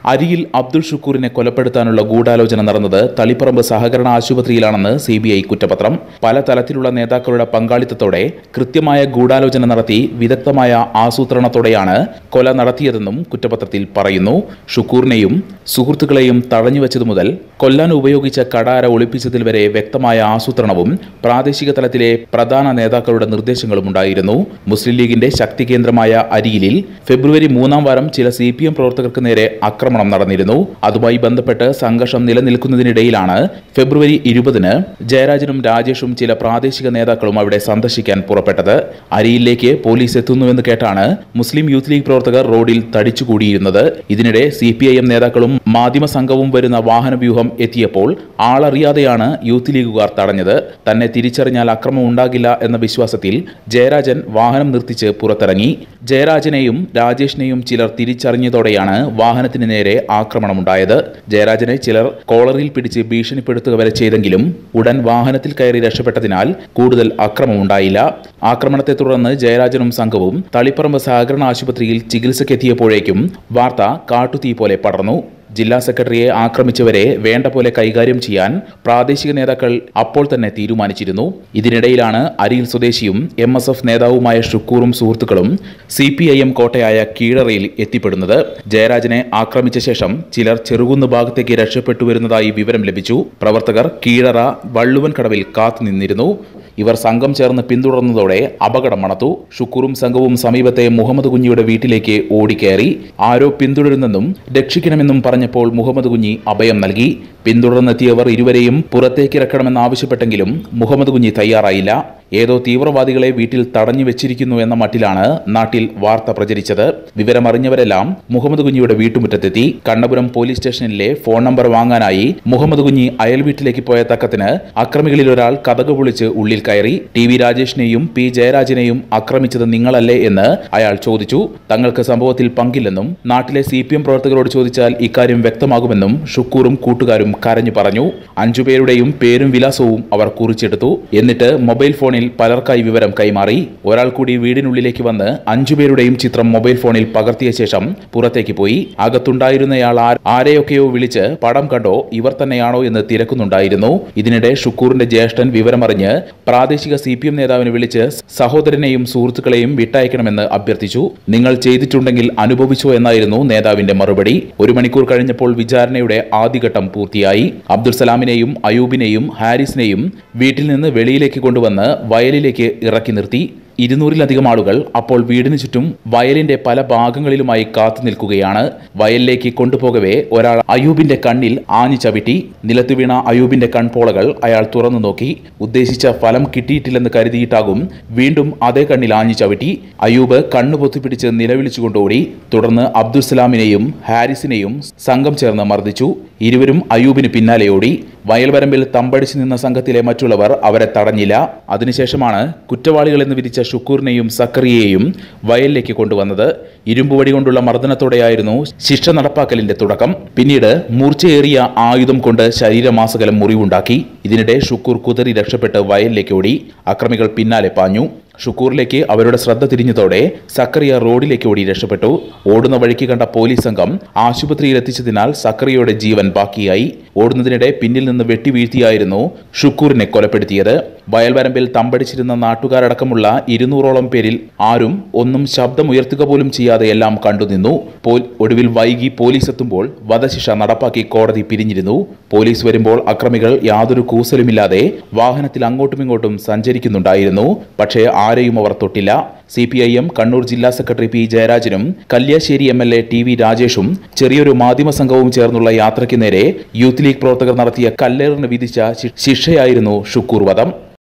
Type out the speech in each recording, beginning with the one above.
അരിയിൽ അബ്ദുൾ ഷുക്കൂറിനെ കൊലപ്പെടുത്താനുള്ള ഗൂഢാലോചന നടന്നത് തളിപ്പറമ്പ് സഹകരണ ആശുപത്രിയിലാണെന്ന് സി ബി ഐ കുറ്റപത്രം പല തലത്തിലുള്ള നേതാക്കളുടെ പങ്കാളിത്തത്തോടെ കൃത്യമായ ഗൂഢാലോചന നടത്തി വിദഗ്ധമായ ആസൂത്രണത്തോടെയാണ് കൊല നടത്തിയതെന്നും കുറ്റപത്രത്തിൽ പറയുന്നു ഷുക്കൂറിനെയും സുഹൃത്തുക്കളെയും തടഞ്ഞുവച്ചതു മുതൽ കൊല്ലാൻ ഉപയോഗിച്ച കടാര ഒളിപ്പിച്ചതിൽ വരെ വ്യക്തമായ ആസൂത്രണവും പ്രാദേശിക തലത്തിലെ പ്രധാന നേതാക്കളുടെ നിർദ്ദേശങ്ങളും ഉണ്ടായിരുന്നു മുസ്ലിം ലീഗിന്റെ ശക്തി കേന്ദ്രമായ അരിയിലിൽ ഫെബ്രുവരി മൂന്നാം വാരം ചില സി പി എം പ്രവർത്തകർക്ക് നേരെ ആക്രമണം നടന്നിരുന്നു അതുമായി ബന്ധപ്പെട്ട് സംഘർഷം നിലനിൽക്കുന്നതിനിടയിലാണ് ഫെബ്രുവരി ഇരുപതിന് ജയരാജനും രാജേഷും ചില പ്രാദേശിക നേതാക്കളും അവിടെ സന്ദർശിക്കാൻ പുറപ്പെട്ടത് അരിയിലേക്ക് പോലീസ് എത്തുന്നുവെന്ന് കേട്ടാണ് മുസ്ലിം യൂത്ത് ലീഗ് പ്രവർത്തകർ റോഡിൽ തടിച്ചുകൂടിയിരുന്നത് ഇതിനിടെ സി പി ഐ എം നേതാക്കളും മാധ്യമ സംഘവും വരുന്ന വാഹനവ്യൂഹം എത്തിയപ്പോൾ ആളറിയാതെയാണ് യൂത്ത് ലീഗുകാർ തടഞ്ഞത് തന്നെ തിരിച്ചറിഞ്ഞാൽ അക്രമം ഉണ്ടാകില്ല എന്ന വിശ്വാസത്തിൽ ജയരാജൻ വാഹനം നിർത്തിച്ച് പുറത്തിറങ്ങി ജയരാജനെയും രാജേഷിനെയും ചിലർ തിരിച്ചറിഞ്ഞതോടെയാണ് വാഹനത്തിന് നേരെ ആക്രമണമുണ്ടായത് ജയരാജനെ ചിലർ കോളറിൽ പിടിച്ച് ഭീഷണിപ്പെടുത്തുക വരെ ചെയ്തെങ്കിലും ഉടൻ വാഹനത്തിൽ കയറി രക്ഷപ്പെട്ടതിനാൽ കൂടുതൽ അക്രമമുണ്ടായില്ല ആക്രമണത്തെ തുടർന്ന് ജയരാജനും സംഘവും തളിപ്പറമ്പ് സഹകരണ ആശുപത്രിയിൽ ചികിത്സയ്ക്കെത്തിയപ്പോഴേക്കും വാർത്ത കാട്ടുതീ പോലെ പടർന്നു ജില്ലാ സെക്രട്ടറിയെ ആക്രമിച്ചവരെ വേണ്ട പോലെ കൈകാര്യം ചെയ്യാൻ പ്രാദേശിക നേതാക്കൾ അപ്പോൾ തന്നെ തീരുമാനിച്ചിരുന്നു ഇതിനിടയിലാണ് അരിയിൽ സ്വദേശിയും എം എസ് എഫ് നേതാവുമായ ഷുക്കൂറും സുഹൃത്തുക്കളും സി പി ഐ എം കോട്ടയായ കീഴറയിൽ എത്തിപ്പെടുന്നത് ജയരാജനെ ആക്രമിച്ച ശേഷം ചിലർ ചെറുകുന്ന് ഭാഗത്തേക്ക് രക്ഷപ്പെട്ടു വരുന്നതായി വിവരം ലഭിച്ചു പ്രവർത്തകർ കീഴറ വള്ളുവൻ കടവിൽ കാത്തുനിന്നിരുന്നു ഇവർ സംഘം ചേർന്ന് പിന്തുടർന്നതോടെ അപകടം മണത്തു ഷുക്കൂറും സംഘവും സമീപത്തെ മുഹമ്മദ് കുഞ്ഞിയുടെ വീട്ടിലേക്ക് ഓടിക്കയറി ആരോ പിന്തുടരുന്നെന്നും രക്ഷിക്കണമെന്നും പറഞ്ഞപ്പോൾ മുഹമ്മദ് കുഞ്ഞി അഭയം നൽകി പിന്തുടർന്നെത്തിയവർ ഇരുവരെയും പുറത്തേക്കിറക്കണമെന്നാവശ്യപ്പെട്ടെങ്കിലും മുഹമ്മദ് കുഞ്ഞി തയ്യാറായില്ല ഏതോ തീവ്രവാദികളെ വീട്ടിൽ തടഞ്ഞു വെച്ചിരിക്കുന്നു എന്ന മട്ടിലാണ് നാട്ടിൽ വാർത്ത പ്രചരിച്ചത് വിവരമറിഞ്ഞവരെല്ലാം മുഹമ്മദ് കുഞ്ഞിയുടെ വീട്ടുമുറ്റത്തെത്തി കണ്ണപുരം പോലീസ് സ്റ്റേഷനിലെ ഫോൺ നമ്പർ വാങ്ങാനായി മുഹമ്മദ് കുഞ്ഞി അയൽ വീട്ടിലേക്ക് പോയ തക്കത്തിന് അക്രമികളിൽ ഒരാൾ കഥക് പൊളിച്ച് ഉള്ളിൽ കയറി ടി വി രാജേഷിനെയും പി ജയരാജനെയും ആക്രമിച്ചത് നിങ്ങളല്ലേ എന്ന് അയാൾ ചോദിച്ചു തങ്ങൾക്ക് സംഭവത്തിൽ പങ്കില്ലെന്നും നാട്ടിലെ സി പി എം പ്രവർത്തകരോട് ചോദിച്ചാൽ ഇക്കാര്യം വ്യക്തമാകുമെന്നും ഷുക്കൂറും കൂട്ടുകാരും കരഞ്ഞു പറഞ്ഞു അഞ്ചുപേരുടെയും പേരും വിലാസവും അവർ കുറിച്ചെടുത്തു എന്നിട്ട് മൊബൈൽ ഫോണിൽ പലർക്കായി വിവരം കൈമാറി ഒരാൾ കൂടി വീടിനുള്ളിലേക്ക് വന്ന് അഞ്ചുപേരുടെയും ചിത്രം മൊബൈൽ ഫോണിൽ പകർത്തിയ ശേഷം പുറത്തേക്ക് പോയി അകത്തുണ്ടായിരുന്നയാൾ ആ- ആരെയൊക്കെയോ വിളിച്ച് പടം കണ്ടോ ഇവർ തന്നെയാണോ എന്ന് തിരക്കുന്നുണ്ടായിരുന്നു ഇതിനിടെ ഷുക്കൂറിന്റെ ജ്യേഷ്ഠൻ വിവരമറിഞ്ഞ് പ്രാദേശിക സി പി എം നേതാവിനെ വിളിച്ച് സഹോദരനെയും സുഹൃത്തുക്കളെയും വിട്ടയക്കണമെന്ന് അഭ്യർത്ഥിച്ചു നിങ്ങൾ ചെയ്തിട്ടുണ്ടെങ്കിൽ അനുഭവിച്ചോ എന്നായിരുന്നു നേതാവിന്റെ മറുപടി ഒരു മണിക്കൂർ കഴിഞ്ഞപ്പോൾ വിചാരണയുടെ ആദ്യഘട്ടം പൂർത്തിയായി അബ്ദുൽ സലാമിനെയും അയൂബിനെയും ഹാരിസിനെയും വീട്ടിൽ നിന്ന് വെളിയിലേക്ക് കൊണ്ടുവന്ന് വയലിലേക്ക് ഇറക്കി നിർത്തി ഇരുന്നൂറിലധികം ആളുകൾ അപ്പോൾ വീടിന് ചുറ്റും വയലിന്റെ പല ഭാഗങ്ങളിലുമായി കാത്തു നിൽക്കുകയാണ് വയലിലേക്ക് കൊണ്ടുപോകവേ ഒരാൾ അയൂബിന്റെ കണ്ണിൽ ആഞ്ഞു ചവിട്ടി നിലത്തു വീണ അയൂബിന്റെ കൺപോളകൾ അയാൾ തുറന്നു നോക്കി ഉദ്ദേശിച്ച ഫലം കിട്ടിയിട്ടില്ലെന്ന് കരുതിയിട്ടാകും വീണ്ടും അതേ കണ്ണിൽ ആഞ്ഞു ചവിട്ടി അയൂബ് കണ്ണു പൊത്തിപ്പിടിച്ച് നിലവിളിച്ചുകൊണ്ട് ഓടി തുടർന്ന് അബ്ദുൽ സലാമിനെയും ഹാരിസിനെയും സംഘം ചേർന്ന് മർദ്ദിച്ചു ഇരുവരും അയൂബിന് പിന്നാലെ ഓടി വയൽവരമ്പിൽ തമ്പടിച്ചു നിന്ന സംഘത്തിലെ മറ്റുള്ളവർ അവരെ തടഞ്ഞില്ല അതിനുശേഷമാണ് കുറ്റവാളികളെന്ന് വിധിച്ച ഷുക്കൂറിനെയും സക്കറിയെയും വയലിലേക്ക് കൊണ്ടുവന്നത് ഇരുമ്പുവടി കൊണ്ടുള്ള മർദ്ദനത്തോടെയായിരുന്നു ശിക്ഷ നടപ്പാക്കലിന്റെ തുടക്കം പിന്നീട് മൂർച്ചയേറിയ ആയുധം കൊണ്ട് ശരീരമാസകലം മുറിവുണ്ടാക്കി ഇതിനിടെ ഷുക്കൂർ കുതറി രക്ഷപ്പെട്ട് വയലിലേക്ക് ഓടി അക്രമികൾ പിന്നാലെ പാഞ്ഞു ഷുക്കൂറിലേക്ക് അവരുടെ ശ്രദ്ധ തിരിഞ്ഞതോടെ സക്കറിയ റോഡിലേക്ക് ഓടി രക്ഷപ്പെട്ടു ഓടുന്ന വഴിക്ക് കണ്ട പോലീസ് സംഘം ആശുപത്രിയിൽ എത്തിച്ചതിനാൽ സക്കറിയയുടെ ജീവൻ ബാക്കിയായി ഓടുന്നതിനിടെ പിന്നിൽ നിന്ന് വെട്ടി വീഴ്ത്തിയായിരുന്നു ഷുക്കൂറിനെ കൊലപ്പെടുത്തിയത് വയൽവരമ്പിൽ തമ്പടിച്ചിരുന്ന നാട്ടുകാരടക്കമുള്ള ഇരുന്നൂറോളം പേരിൽ ആരും ഒന്നും ശബ്ദമുയർത്തുക പോലും ചെയ്യാതെ എല്ലാം കണ്ടുനിന്നു പോൽ- ഒടുവിൽ വൈകി പോലീസ് എത്തുമ്പോൾ വധശിക്ഷ നടപ്പാക്കി കോടതി പിരിഞ്ഞിരുന്നു പോലീസ് വരുമ്പോൾ അക്രമികൾ യാതൊരു കൂസലുമില്ലാതെ വാഹനത്തിൽ അങ്ങോട്ടും ഇങ്ങോട്ടും സഞ്ചരിക്കുന്നുണ്ടായിരുന്നു പക്ഷേ ആരെയും അവർ തൊട്ടില്ല C P I M Kannur ജില്ലാ സെക്രട്ടറി പി ജയരാജനും Kalliasseri M L A T V രാജേഷും ചെറിയൊരു മാധ്യമ സംഘവും ചേർന്നുള്ള യാത്രയ്ക്ക് നേരെ യൂത്ത് ലീഗ് പ്രവർത്തകർ നടത്തിയ കല്ലേറിന് വിധിച്ച ശി- ശിക്ഷയായിരുന്നു ഷുക്കൂർ വധം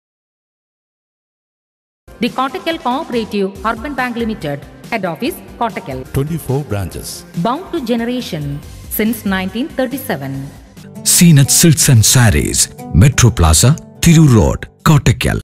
The Kottakkal Cooperative Urban Bank Limited, Head Office, Kottakkal. 24 branches. Bound to generation since 1937. Zeenath silks and sarees metro plaza Tirur road Kottakkal